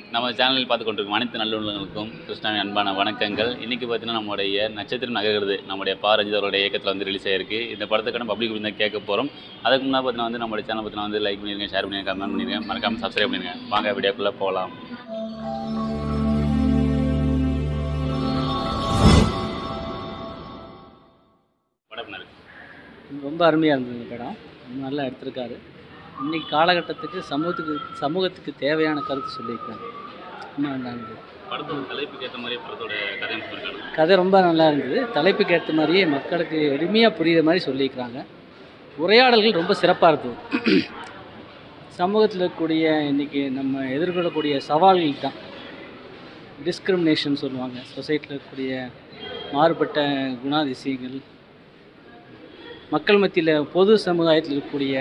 நம்ம சேனலில் பார்த்து கொண்டிருக்கும் அனைத்து நல்லுள்ளங்களுக்கும் கிருஷ்ணாவின் அன்பான வணக்கங்கள் இன்றைக்கி பார்த்தீங்கன்னா நம்முடைய நட்சத்திரம் நகர்கிறது நம்முடைய பா ரஞ்சித் அவருடைய இயக்கத்தில் வந்து ரிலீஸ் ஆயிருக்கு இந்த படத்துக்கான பப்ளிக் தான் கேட்க போகிறோம் அதுக்கு முன்னாடி பார்த்தீங்கன்னா வந்து நம்மளுடைய சேனல் பார்த்தீங்கன்னா வந்து லைக் பண்ணிருங்க ஷேர் பண்ணிருங்க கமெண்ட் பண்ணிருங்க மறக்காம சப்ஸ்கிரைப் பண்ணிருங்க வாங்க வீடியோக்குள்ளே போகலாம் படம் இருக்கு ரொம்ப அருமையாக இருந்தது இந்த படம் ரொம்ப நல்லா எடுத்திருக்காரு இன்னைக்கு காலகட்டத்துக்கு சமூகத்துக்கு சமூகத்துக்கு தேவையான கருத்து சொல்லியிருக்காங்க ரொம்ப நல்லா இருந்தது படத்தோட தலைப்புக்கு ஏற்ற மாதிரி படத்தோட கதை இருக்காங்க கதை ரொம்ப நல்லா இருந்தது தலைப்புக்கு ஏற்ற மாதிரியே மக்களுக்கு எளிமையாக புரிகிற மாதிரி சொல்லியிருக்கிறாங்க உரையாடல்கள் ரொம்ப சிறப்பாக இருந்தது சமூகத்தில் இருக்கக்கூடிய இன்றைக்கி நம்ம எதிர்கொள்ளக்கூடிய சவால்கள் தான் டிஸ்கிரிமினேஷன் சொல்லுவாங்க சொசைட்டியில் இருக்கக்கூடிய மாறுபட்ட குணாதிசயங்கள் மக்கள் மத்தியில் பொது சமுதாயத்தில் இருக்கக்கூடிய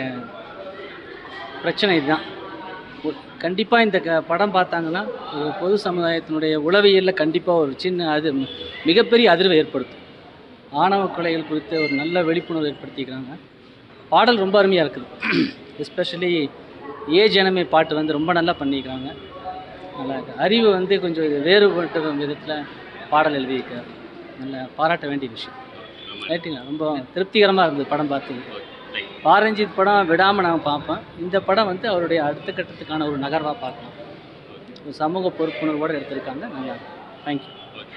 பிரச்சனை இதுதான் கண்டிப்பாக இந்த க படம் பார்த்தாங்கன்னா ஒரு பொது சமுதாயத்தினுடைய உளவியலில் கண்டிப்பாக ஒரு சின்ன அது மிகப்பெரிய அதிர்வை ஏற்படுத்தும் ஆணவ கொலைகள் குறித்து ஒரு நல்ல விழிப்புணர்வு ஏற்படுத்திக்கிறாங்க பாடல் ரொம்ப அருமையாக இருக்குது எஸ்பெஷலி ஏ ஜனமே பாட்டு வந்து ரொம்ப நல்லா பண்ணிக்கிறாங்க நல்லா இருக்கு அறிவு வந்து கொஞ்சம் வேறுபட்ட விதத்தில் பாடல் எழுதியிருக்காரு நல்ல பாராட்ட வேண்டிய விஷயம் ரைட்டுங்களா ரொம்ப திருப்திகரமாக இருந்தது படம் பார்த்தது பாரஞ்சித் படம் விடாமல் நான் பார்ப்பேன் இந்த படம் வந்து அவருடைய அடுத்த கட்டத்துக்கான ஒரு நகர்வாக பார்க்கலாம் ஒரு சமூக பொறுப்புணர்வோடு எடுத்திருக்காங்க நல்லா தேங்க்யூ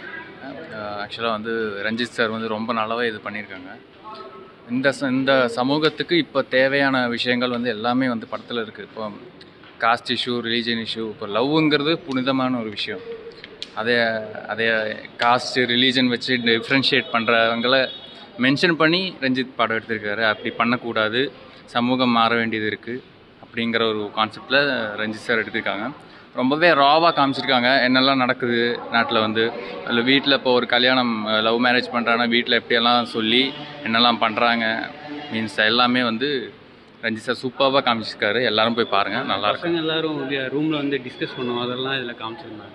ஆக்சுவலாக வந்து ரஞ்சித் சார் வந்து ரொம்ப நல்லாவே இது பண்ணியிருக்காங்க இந்த ச- இந்த சமூகத்துக்கு இப்போ தேவையான விஷயங்கள் வந்து எல்லாமே வந்து படத்தில் இருக்குது இப்போ காஸ்ட் இஷ்யூ ரிலீஜன் இஷ்யூ இப்போ லவ்ங்கிறது புனிதமான ஒரு விஷயம் அதை அதை காஸ்ட்டு ரிலீஜன் வச்சு டிஃப்ரென்ஷியேட் பண்ணுறவங்கள மென்ஷன் பண்ணி ரஞ்சித் படம் எடுத்திருக்காரு அப்படி பண்ணக்கூடாது சமூகம் மாற வேண்டியது இருக்குது அப்படிங்கிற ஒரு கான்செப்டில் ரஞ்சித் சார் எடுத்திருக்காங்க ரொம்பவே ராவாக காமிச்சிருக்காங்க என்னெல்லாம் நடக்குது நாட்டில் வந்து அதில் வீட்டில் இப்போ ஒரு கல்யாணம் லவ் மேரேஜ் பண்ணுறாங்கன்னா வீட்டில் எப்படியெல்லாம் சொல்லி என்னெல்லாம் பண்ணுறாங்க மீன்ஸ் எல்லாமே வந்து ரஞ்சித் சார் சூப்பராக காமிச்சிருக்காரு எல்லாரும் போய் பாருங்கள் நல்லாயிருக்கும் பசங்க எல்லாரும் ரூமில் வந்து டிஸ்கஸ் பண்ணுவோம் அதெல்லாம் இதில் காமிச்சிருந்தாங்க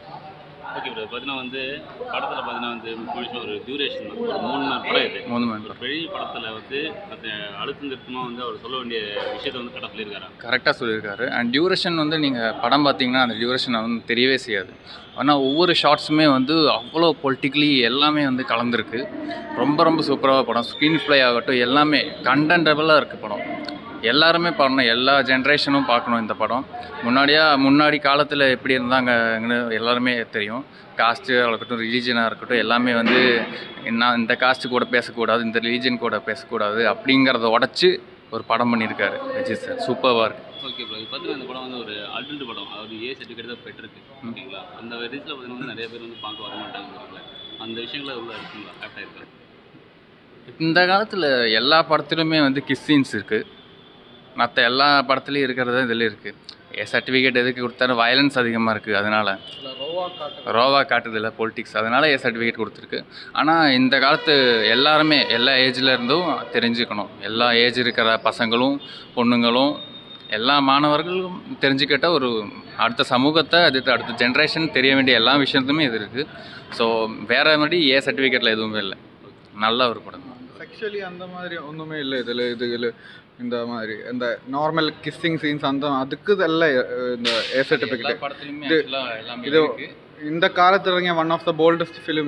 ஓகே ப்ரோ பார்த்தீங்கன்னா வந்து படத்தில் பார்த்தீங்கன்னா வந்து முக்கிய ஒரு டியூரேஷன் தான் ஒரு மூணு மணி படம் இது மூணு மணி ஒரு பெரிய படத்தில் வந்து அந்த அழுத்தம் திருத்தமாக வந்து அவர் சொல்ல வேண்டிய விஷயத்தை வந்து கரெக்டாக சொல்லியிருக்காரு கரெக்டாக சொல்லியிருக்காரு அண்ட் டியூரேஷன் வந்து நீங்கள் படம் பார்த்தீங்கன்னா அந்த டியூரேஷன் வந்து தெரியவே செய்யாது ஆனால் ஒவ்வொரு ஷார்ட்ஸுமே வந்து அவ்வளோ பொலிட்டிக்கலி எல்லாமே வந்து கலந்துருக்கு ரொம்ப ரொம்ப சூப்பராக படம் ஸ்க்ரீன் ப்ளே ஆகட்டும் எல்லாமே கண்டென்டபுளாக இருக்குது படம் எல்லாருமே பார்க்கணும் எல்லா ஜென்ரேஷனும் பார்க்கணும் இந்த படம் முன்னாடியா முன்னாடி காலத்தில் எப்படி இருந்தாங்கன்னு எல்லாருமே தெரியும் காஸ்ட்டு இருக்கட்டும் ரிலீஜனாக இருக்கட்டும் எல்லாமே வந்து என்ன இந்த காஸ்ட்டு கூட பேசக்கூடாது இந்த ரிலீஜன் கூட பேசக்கூடாது அப்படிங்கிறத உடச்சி ஒரு படம் பண்ணியிருக்காரு விஜய் சார் சூப்பராக இருக்குது ஓகே ப்ரோ இப்போ பார்த்தீங்கன்னா இந்த படம் வந்து ஒரு அடல்ட் படம் அதாவது ஏ சர்டிஃபிகேட் தான் பெற்றிருக்கு ஓகேங்களா அந்த ரீதியில் பார்த்தீங்கன்னா வந்து நிறைய பேர் வந்து பார்க்க வர மாட்டாங்க அந்த விஷயங்கள் உள்ள இருக்குங்களா கரெக்டாக இருக்கா இந்த காலத்தில் எல்லா படத்துலையுமே வந்து கிஸ் சீன்ஸ் இருக்குது மற்ற எல்லா படத்துலையும் இருக்கிறது இதில் இருக்குது ஏ சர்டிஃபிகேட் எதுக்கு கொடுத்தாலும் வயலன்ஸ் அதிகமாக இருக்குது அதனால் ரோவா காட்டுதில்ல பொலிட்டிக்ஸ் அதனால் ஏ சர்டிஃபிகேட் கொடுத்துருக்கு ஆனால் இந்த காலத்து எல்லாருமே எல்லா ஏஜில் இருந்தும் தெரிஞ்சுக்கணும் எல்லா ஏஜ் இருக்கிற பசங்களும் பொண்ணுங்களும் எல்லா மாணவர்களும் தெரிஞ்சுக்கிட்ட ஒரு அடுத்த சமூகத்தை அது அடுத்த ஜென்ரேஷன் தெரிய வேண்டிய எல்லா விஷயத்துமே இது இருக்குது ஸோ வேறு மாதிரி ஏ சர்டிஃபிகேட்டில் எதுவுமே இல்லை நல்ல ஒரு படம் தான் செக்ஷுவலி அந்த மாதிரி ஒன்றுமே இல்லை இதில் இதுல இந்த மாதிரி இந்த நார்மல் கிஸ்ஸிங் சீன்ஸ் அந்த அதுக்கு இதெல்லாம் இந்த ஏ எல்லா சர்டிஃபிகேட் படத்துலையுமே இது- actually எல்லாமே இது இருக்கு இந்த காலத்தில் இறங்கிய one of the boldest film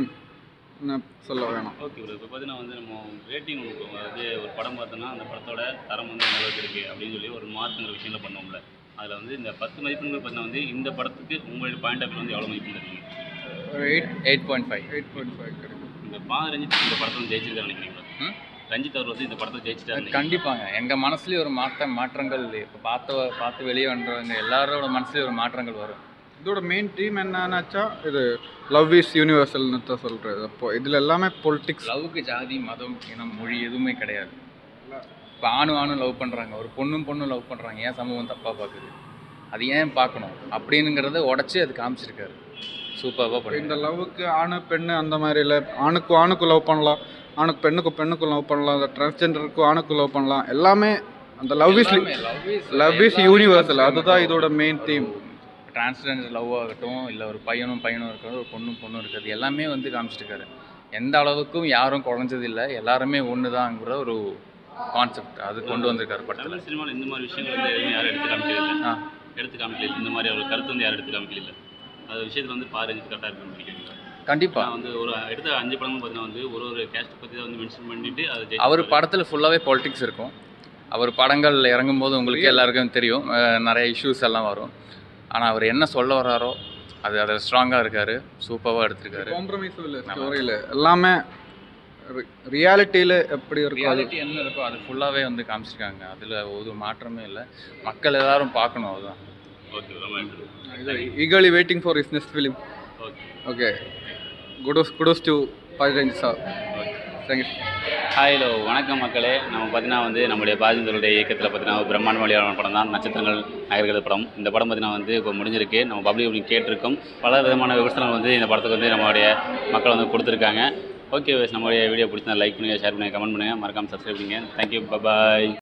சொல்ல வேணும் ஓகே ப்ரோ இப்போ பார்த்தீங்கன்னா வந்து நம்ம ரேட்டிங் அதாவது ஒரு படம் பார்த்தோன்னா அந்த படத்தோட தரம் வந்து எந்த அளவுக்கு இருக்குது அப்படின்னு சொல்லி ஒரு மார்க்குங்கிற விஷயங்களை பண்ணுவோம்ல அதில் வந்து இந்த பத்து மதிப்பெண்கள் பார்த்தீங்கன்னா வந்து இந்த படத்துக்கு உங்களுடைய பாயிண்ட் ஆஃப் வந்து எவ்வளோ மதிப்பெண் தருவீங்க ஒரு eight eight point five eight point five கிடைக்கும் இந்த பா ரஞ்சித் இந்த படத்தை வந்து ஜெயிச்சிருக்காரு நினைக்கிறீங்களா ம்? ரஞ்சித் அவர் வந்து இந்த படத்தை ஜெயிச்சிட்டாரு கண்டிப்பாக எங்கள் மனசுலேயும் ஒரு மாற்றம் மாற்றங்கள் இப்போ பார்த்து பார்த்து வெளியே வந்தவங்க எல்லாரோட மனசுலேயும் ஒரு மாற்றங்கள் வரும் இதோட மெயின் தீம் என்னன்னாச்சா இது லவ் இஸ் யூனிவர்சல்னு தான் சொல்கிறது அப்போ இதில் எல்லாமே பொலிட்டிக்ஸ் லவ்வுக்கு ஜாதி மதம் இனம் மொழி எதுவுமே கிடையாது இப்போ ஆணும் ஆணும் லவ் பண்ணுறாங்க ஒரு பொண்ணும் பொண்ணும் லவ் பண்ணுறாங்க ஏன் சமூகம் தப்பாக பார்க்குது அது ஏன் பார்க்கணும் அப்படிங்கிறத உடச்சி அது காமிச்சிருக்காரு சூப்பராக பண்ணி இந்த லவ்வுக்கு ஆணு பெண்ணு அந்த மாதிரி இல்லை ஆணுக்கு ஆணுக்கு லவ் பண்ணலாம் ஆணுக்கு பெண்ணுக்கு பெண்ணுக்கு லவ் பண்ணலாம் அந்த டிரான்ஸ்ஜெண்டருக்கு ஆணுக்கு லவ் பண்ணலாம் எல்லாமே அந்த love is love is universal அதுதான் இதோட மெயின் தீம் டிரான்ஸ்ஜெண்டர் லவ் ஆகட்டும் இல்லை ஒரு பையனும் பையனும் இருக்கிறது ஒரு பொண்ணும் பொண்ணும் இருக்கிறது எல்லாமே வந்து காமிச்சிருக்காரு எந்த அளவுக்கும் யாரும் குறைஞ்சது இல்லை எல்லாருமே ஒன்று தாங்கிற ஒரு கான்செப்ட் அது கொண்டு வந்திருக்காரு படத்தில் தமிழ் சினிமாவில் இந்த மாதிரி விஷயங்கள் வந்து எதுவும் யாரும் எடுத்து காமிக்கிறது இல்லை ஆ எடுத்து காமிக்கல இந்த மாதிரி ஒரு கருத்து வந்து யாரும் எடுத்து காமிக்கல அது விஷயத்தில் வந்து பாரு கரெக்டாக இருக்குன்னு நினைக்கிறீங்க கண்டிப்பாக நான் வந்து ஒரு எடுத்த அஞ்சு படமும் பார்த்தீங்கன்னா வந்து ஒரு ஒரு கேஸ்ட் பற்றி தான் வந்து மென்ஷன் பண்ணிட்டு அதை அவர் படத்தில் ஃபுல்லாகவே பாலிடிக்ஸ் இருக்கும் அவர் படங்கள் இறங்கும்போது உங்களுக்கு எல்லாருக்கும் தெரியும் அஹ் நிறைய இஷ்யூஸ் எல்லாம் வரும் ஆனால் அவர் என்ன சொல்ல வராரோ அது அதில் ஸ்ட்ராங்காக இருக்கார் சூப்பராக எடுத்திருக்காரு காம்ப்ரமைஸும் இல்லை ஸ்டோரியில் எல்லாமே ரியாலிட்டியில் எப்படி இருக்கும் அது ரியாலிட்டி என்ன இருக்கோ அது ஃபுல்லாகவே வந்து காமிச்சிருக்காங்க அதில் ஒரு மாற்றமே இல்லை மக்கள் எல்லாரும் பார்க்கணும் அதுதான் ஓகே ரொம்ப நன்றி eagerly waiting for his next film. Okay Okay. Kudos, kudos to Pajanj sir. Thank you. Hi hello வணக்கம் மக்களே நம்ம பார்த்தீங்கன்னா வந்து நம்முடைய பாஜந்தருடைய இயக்கத்தில் பார்த்தீங்கன்னா ஒரு பிரம்மாண்ட வழியான படம் தான் நட்சத்திரங்கள் நகர்கள் படம் இந்த படம் பார்த்தீங்கன்னா வந்து இப்போ முடிஞ்சிருக்கு நம்ம பப்ளிக் அப்படி கேட்டிருக்கோம் பல விதமான விமர்சனங்கள் வந்து இந்த படத்துக்கு வந்து நம்மளுடைய மக்கள் வந்து கொடுத்துருக்காங்க ஓகே நம்மளுடைய வீடியோ பிடிச்சிருந்தா லைக் பண்ணுங்கள் ஷேர் பண்ணுங்கள் கமெண்ட் பண்ணுங்கள் மறக்காமல் சப்ஸ்கிரைப் பண்ணுங்கள் தேங்க்யூ பபாய்